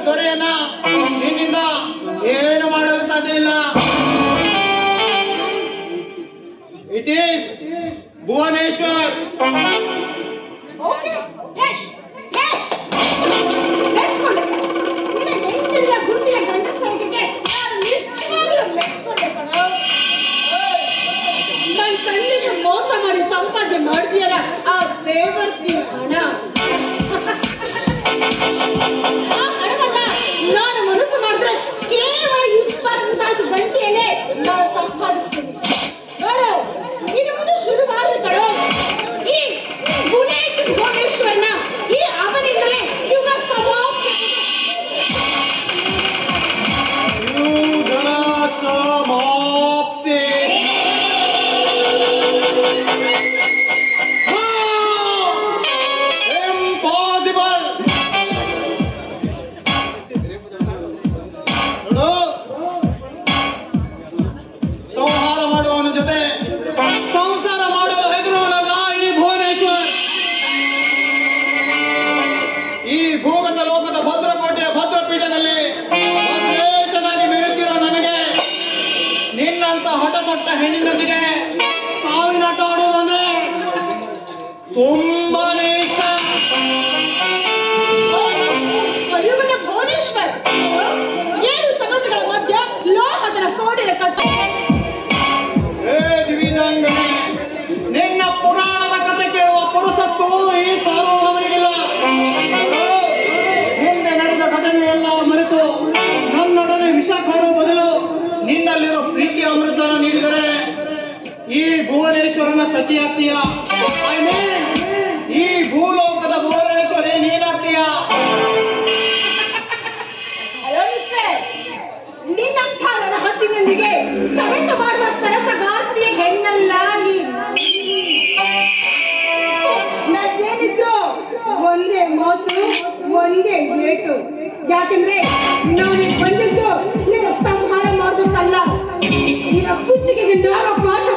ದೊರೆಯನ್ನ ನಿನ್ನಿಂದ ಏನು ಮಾಡಲು ಸಾಧ್ಯ ಇಲ್ಲ it is Bhuvaneshwar okay Yash Yash ಮೆಚ್ಕೊಂಡೆ ನಿನ್ನ ಹೆಂಡತಿಯ ಗುಂಡಿಯ ಗಂಡಸ್ತಾಯಿಗೆ ನಾನು ನಿಜವಾಗ್ಲೂ ಮೆಚ್ಕೊಂಡೆ ಕಣೋ ನನ್ನ ಕಣ್ಣಿಗೆ ಮೋಸ ಮಾಡಿ ಸಂಪಾದನೆ ಮಾಡ್ತೀಯಲ್ಲ ಆ ಬೇವರ್ಸಿ ಹಣ ಆ ಹಣವನ್ನ ನಾನು ಮನಸ್ಸು ಮಾಡಿದ್ರೆ ಕೇವಲ ಇಪ್ಪತ್ನಾಲ್ಕು ಗಂಟೆಯಲ್ಲೇ ನಾನು ಸಂಪಾದಿಸ್ತೀನಿ ನೋಡು ಇನ್ನು ಮುಂದೆ ಶುರುವಾದ ಕಣೋ ಈ ಗುಣೇಶ್ ಭುವನೇಶ್ವರನ ಈ ಅವನಿಂದಲೇ ಯುಗ ಸಮಾಪ್ತಿ ಯುಗ ಸಮಾಪ್ತಿ ಇಂಪಾಸಿಬಲ್ ನೋಡು ಸಂಹಾರ ಮಾಡುವವನ ಜೊತೆ ಸಂಸಾರ ಮಾಡಲು ಹೆದರುವನಲ್ಲ ಈ ಭುವನೇಶ್ವರ್ ಈ ಭೂಗತ ಲೋಕದ ಭದ್ರಕೋಟೆಯ ಭದ್ರಪೀಠದಲ್ಲಿ ಭದ್ರೇಶನಾಗಿ ಮೆರೆತಿರೋ ನನಗೆ ನಿನ್ನಂತ ಹಠತೊಟ್ಟ ಹೆಣ್ಣಿನೊಂದಿಗೆ ಸಾವಿನಾಟ ಆಡುವುದಂದ್ರೆ ತುಂಬಾನೇ ಇಷ್ಟ ಕಲಿಯುಗದ ಭುವನೇಶ್ವರ್ ಏಳು ಸಮುದ್ರಗಳ ಮಧ್ಯ ಲೋಹದ ಕೋಡಿನ ಕಟ್ಟ ಏ ದಿವಿಜಾಂಗನೆ ನಿನ್ನ ಪುರಾಣದ ಕತೆ ಕೇಳುವ ಪುರುಸತ್ತು ಈ ಸಾರ್ವಭೌಮನಿಗಿಲ್ಲ ಹಿಂದೆ ನಡೆದ ಘಟನೆಯೆಲ್ಲ ಮರೆತು ನನ್ನೊಡನೆ ವಿಷ ಕಾರುವ ಬದಲು ನಿನ್ನಲ್ಲಿರೋ ಪ್ರೀತಿ ಅಮೃತನ ನೀಡಿದರೆ ಈ ಭುವನೇಶ್ವರನ ಸತಿಯಾಗ್ತೀಯ I mean, ಈ ಭೂಲೋಕದ ಭುವನೇಶ್ವರಿ ನೀನಾಗ್ತೀಯ ಹಲೋ ಮಿಸ್ಟರ್ ನಿನ್ನಂಥ ನನ್ನ ಹತ್ತಿನೊಂದಿಗೆ ಸರಸ ಮಾಡುವ ಸರಸಗಾರ್ತಿಯ ಹೆಣ್ಣಲ್ಲ ಈ ನನ್ನೇನಿದ್ರು ಒಂದೇ ಮಾತು ಒಂದೇ ಏಟು ಯಾಕಂದ್ರೆ ನಾನೇ ಬಂದಿದ್ದು ನಿನ್ನ ಸಂಹಾರ ಮಾಡೋದಕ್ಕಲ್ಲ ನಿನ್ನ ಕುತ್ತಿಗೆಗೆ ನಾಗ ಪಾಶ